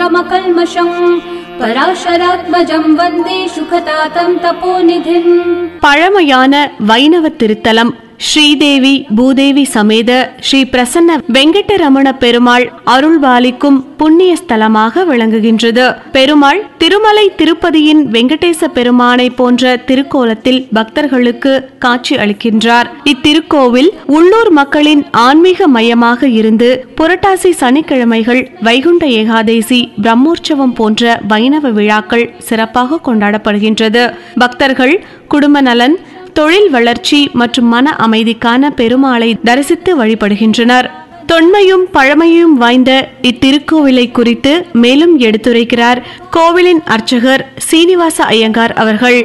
कल्मषम् पराशरात्मजं वन्दे सुखतातं तपोनिधिम् பழமையான வைணவ திருத்தலம் ஸ்ரீதேவி பூதேவி சமேத ஸ்ரீ பிரசன்ன வெங்கடரமண பெருமாள் அருள்பாலிக்கும் புண்ணிய ஸ்தலமாக விளங்குகின்றது பெருமாள் திருமலை திருப்பதியின் வெங்கடேச பெருமானை போன்ற திருக்கோலத்தில் பக்தர்களுக்கு காட்சி அளிக்கின்றார் இத்திருக்கோவில் உள்ளூர் மக்களின் ஆன்மீக மையமாக இருந்து புரட்டாசி சனிக்கிழமைகள் வைகுண்ட ஏகாதேசி பிரம்மோற்சவம் போன்ற வைணவ விழாக்கள் சிறப்பாக கொண்டாடப்படுகின்றது பக்தர்கள் குடும்ப நலன் தொழில் வளர்ச்சி மற்றும் மன அமைதிக்கான பெருமாளை தரிசித்து வழிபடுகின்றனர் தொன்மையும் பழமையும் வாய்ந்த இத்திருக்கோவிலை குறித்து மேலும் எடுத்துரைக்கிறார் கோவிலின் அர்ச்சகர் சீனிவாச ஐயங்கார் அவர்கள்